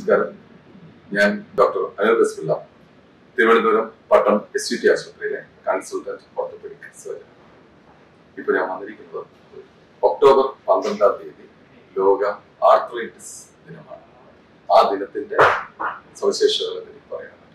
നമസ്കാരം ഞാൻ ഡോക്ടർ അനിൽ ബസ്പിള്ള Thiruvananthapuram Pattom S U T ആശുപത്രിയിലെ കൺസൾട്ടന്റ് ഓർത്തോപെഡിക് സർജൻ ഇപ്പൊ ഞാൻ വന്നിരിക്കുന്നത് ഒക്ടോബർ പന്ത്രണ്ടാം തീയതി ലോക ആർത്രൈറ്റിസ് ദിനമാണ് ആ ദിനത്തിന്റെ സവിശേഷതകളെ പറ്റി പറയാനാണ്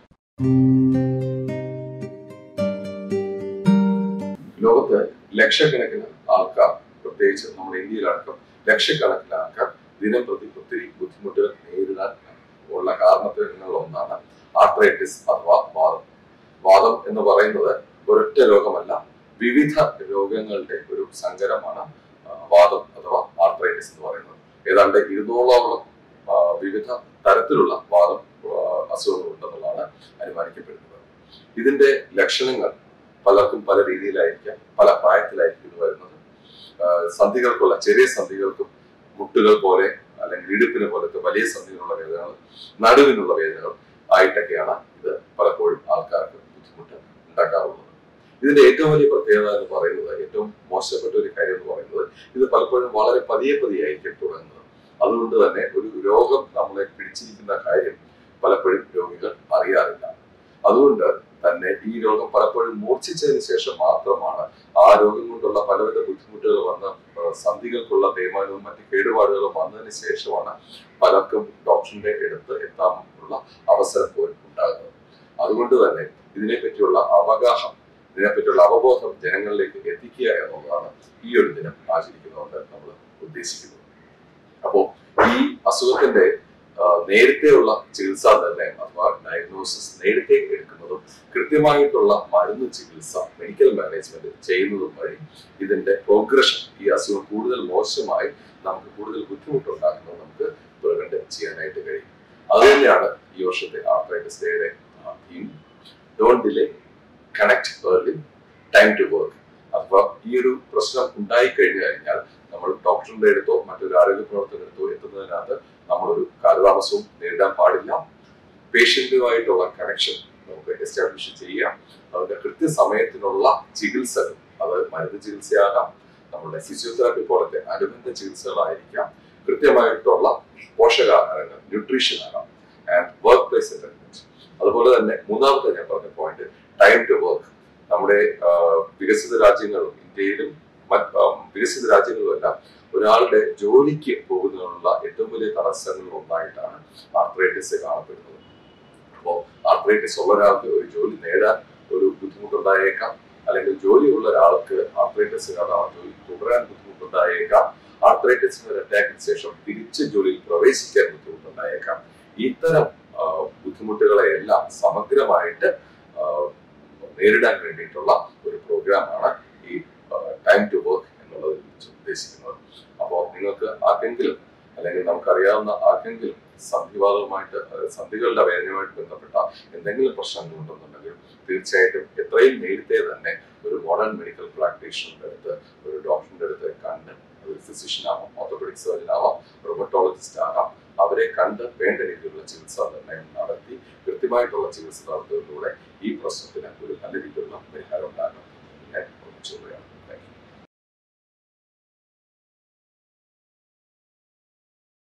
ലോകത്ത് ലക്ഷക്കണക്കിന് ആൾക്കാർ പ്രത്യേകിച്ച് നമ്മുടെ ഇന്ത്യയിലടക്കം ലക്ഷക്കണക്കിന് ആൾക്കാർ ദിനം പ്രതി ഒത്തിരി ബുദ്ധിമുട്ടുകൾ നേരിടാൻ ഉള്ള കാരണത്തിൽ ഒന്നാണ് ആർത്രൈറ്റിസ് അഥവാ വാദം വാദം എന്ന് പറയുന്നത് ഒരൊറ്റ രോഗമല്ല വിവിധ രോഗങ്ങളുടെ ഒരു സങ്കരമാണ് ആ, വാദം അഥവാ ആർത്രൈറ്റിസ് എന്ന് പറയുന്നത് ഏതാണ്ട് ഇരുന്നൂറോളം ആ, വിവിധ തരത്തിലുള്ള വാദം ആ, അസുഖങ്ങൾ ഉണ്ടെന്നുള്ളതാണ് അനുമാനിക്കപ്പെടുന്നത് ഇതിന്റെ ലക്ഷണങ്ങൾ പലർക്കും പല രീതിയിലായിരിക്കാം പല പ്രായത്തിലായിരിക്കും ഇത് വരുന്നത് ആ, സന്ധികൾക്കുള്ള ചെറിയ സന്ധികൾക്കും മുട്ടുകൾ പോലെ അല്ലെങ്കിൽ ഇടുപ്പിന് പോലത്തെ വലിയ സന്ധികളുള്ള വേദനകൾ നടുവിനുള്ള വേദനകൾ ആയിട്ടൊക്കെയാണ് ഇത് പലപ്പോഴും ആൾക്കാർക്ക് ബുദ്ധിമുട്ട് ഉണ്ടാക്കാറുള്ളത് ഇതിന്റെ ഏറ്റവും വലിയ പ്രത്യേകത എന്ന് പറയുന്നത് ഏറ്റവും മോശപ്പെട്ട ഒരു കാര്യം എന്ന് പറയുന്നത് ഇത് പലപ്പോഴും വളരെ പതിയെ പതിയെ ആയിരിക്കും തുടങ്ങുന്നത് അതുകൊണ്ട് തന്നെ ഒരു രോഗം നമ്മളെ പിടിച്ചിരിക്കുന്ന കാര്യം പലപ്പോഴും രോഗികൾ അറിയാറില്ല അതുകൊണ്ട് തന്നെ ഈ രോഗം പലപ്പോഴും മൂർച്ഛിച്ചതിന് ശേഷം മാത്രമാണ് ആ രോഗം കൊണ്ടുള്ള പലവിധ ബുദ്ധിമുട്ടുകൾ വന്ന ആ, സന്ധികൾക്കുള്ള തേയ്മാനവും മറ്റ് കേടുപാടുകളും വന്നതിന് ശേഷമാണ് പലർക്കും ഡോക്ടറിന്റെ അടുത്ത് എത്താനുള്ള അവസരം പോലും ഉണ്ടാകുന്നത് അതുകൊണ്ട് തന്നെ ഇതിനെപ്പറ്റിയുള്ള അവഗാഹം ഇതിനെപ്പറ്റിയുള്ള അവബോധം ജനങ്ങളിലേക്ക് എത്തിക്കുക എന്നുള്ളതാണ് ഈ ഒരു ദിനം ആചരിക്കുന്നതുകൊണ്ട് നമ്മൾ ഉദ്ദേശിക്കുന്നത് അപ്പോൾ ഈ അസുഖത്തിന്റെ ആ, നേരത്തെയുള്ള ചികിത്സാ നിർണയം അഥവാ ഡയഗ്നോസിസ് നേരത്തെ എടുക്കുന്നതും കൃത്യമായിട്ടുള്ള മരുന്ന് ചികിത്സ മെഡിക്കൽ മാനേജ്മെന്റ് ചെയ്യുന്നതും വഴി ഇതിന്റെ പ്രോഗ്രഷൻ ഈ അസുഖം കൂടുതൽ മോശമായി നമുക്ക് കൂടുതൽ ബുദ്ധിമുട്ടുണ്ടാക്കുന്നത് നമുക്ക് പ്രിവെന്റ് ചെയ്യാനായിട്ട് കഴിയും അത് തന്നെയാണ് ഈ വർഷത്തെ ആർത്രൈറ്റിസ് ഡേയുടെ theme don't delay connect early time to work അഥവാ ഈ ഒരു പ്രശ്നം ഉണ്ടായി കഴിഞ്ഞു കഴിഞ്ഞാൽ നമ്മൾ ഡോക്ടറിന്റെ അടുത്തോ മറ്റൊരു ആരോഗ്യ പ്രവർത്തകരുടെ അടുത്തോ എത്തുന്നതിനകത്ത് നമ്മളൊരു കാലതാമസവും നേരിടാൻ പാടില്ല പേഷ്യന്റുമായിട്ടുള്ള കണക്ഷൻ നമുക്ക് എസ്റ്റാബ്ലിഷ് ചെയ്യാം അതിന്റെ കൃത്യസമയത്തിനുള്ള ചികിത്സകൾ അത് മരുന്ന് ചികിത്സയാകാം നമ്മുടെ ഫിസിയോതെറാപ്പി പോലത്തെ അനുബന്ധ ചികിത്സകളായിരിക്കാം കൃത്യമായിട്ടുള്ള പോഷകാഹാരങ്ങൾ ന്യൂട്രീഷൻ ആകാം ആൻഡ് വർക്ക് പ്ലേസ് അറ്റൻഡൻസ് അതുപോലെ തന്നെ മൂന്നാമത്തെ ഞാൻ പറഞ്ഞ പോയിന്റ് ടൈം ടു വർക്ക് നമ്മുടെ ആ, വികസിത രാജ്യങ്ങളും ഇന്ത്യയിലും മറ്റ് ആ, വികസിത രാജ്യങ്ങളും എല്ലാം ഒരാളുടെ ജോലിക്ക് പോകുന്നതിനുള്ള ഏറ്റവും വലിയ തടസ്സങ്ങളിൽ ഒന്നായിട്ടാണ് ആർത്രൈറ്റിസ് കാണപ്പെടുന്നത് അപ്പോൾ ആർത്രൈറ്റിസ് ഉള്ള ഒരാൾക്ക് ഒരു ജോലി നേടാൻ ഒരു ബുദ്ധിമുട്ടുണ്ടായേക്കാം അല്ലെങ്കിൽ ജോലിയുള്ള ഒരാൾക്ക് ആർത്രൈറ്റിസ് കാരണം ആ ജോലി തുടരാൻ ബുദ്ധിമുട്ടുണ്ടായേക്കാം ആർത്രൈറ്റിസിന് ഒരു അറ്റാക്കിന് ശേഷം തിരിച്ച് ജോലിയിൽ പ്രവേശിക്കാൻ ബുദ്ധിമുട്ടുണ്ടായേക്കാം ഇത്തരം ആ, ബുദ്ധിമുട്ടുകളെയെല്ലാം സമഗ്രമായിട്ട് ആ, നേരിടാൻ വേണ്ടിയിട്ടുള്ള ഒരു പ്രോഗ്രാമാണ് ഈ ടൈം ടു വർക്ക് എന്നുള്ളതിൽ വെച്ച് ഉദ്ദേശിക്കുന്നത് അപ്പോൾ നിങ്ങൾക്ക് ആർക്കെങ്കിലും അല്ലെങ്കിൽ നമുക്കറിയാവുന്ന ആർക്കെങ്കിലും സന്ധിവാദവുമായിട്ട് അതായത് സന്ധികളുടെ വേദനയുമായിട്ട് ബന്ധപ്പെട്ട എന്തെങ്കിലും പ്രശ്നങ്ങൾ ഉണ്ടെന്നുണ്ടെങ്കിൽ തീർച്ചയായിട്ടും എത്രയും നേരത്തെ തന്നെ ഒരു മോഡേൺ മെഡിക്കൽ പ്രാക്ടീഷണറുടെ അടുത്ത് ഒരു ഡോക്ടറിന്റെ അടുത്ത് കണ്ട് ഒരു ഫിസിഷ്യൻ ആവാം ഓർത്തോപെഡിക് സർജൻ ആവാം റൊമറ്റോളജിസ്റ്റ് ആകാം അവരെ കണ്ട് വേണ്ട രീതിയിലുള്ള ചികിത്സാ നിർണ്ണയം നടത്തി കൃത്യമായിട്ടുള്ള ചികിത്സ നടത്തുന്നതിലൂടെ ഈ പ്രശ്നത്തിന് ഒരു നല്ല രീതിയിലുള്ള പരിഹാരം ഉണ്ടാകും ഞാൻ ഉറച്ചു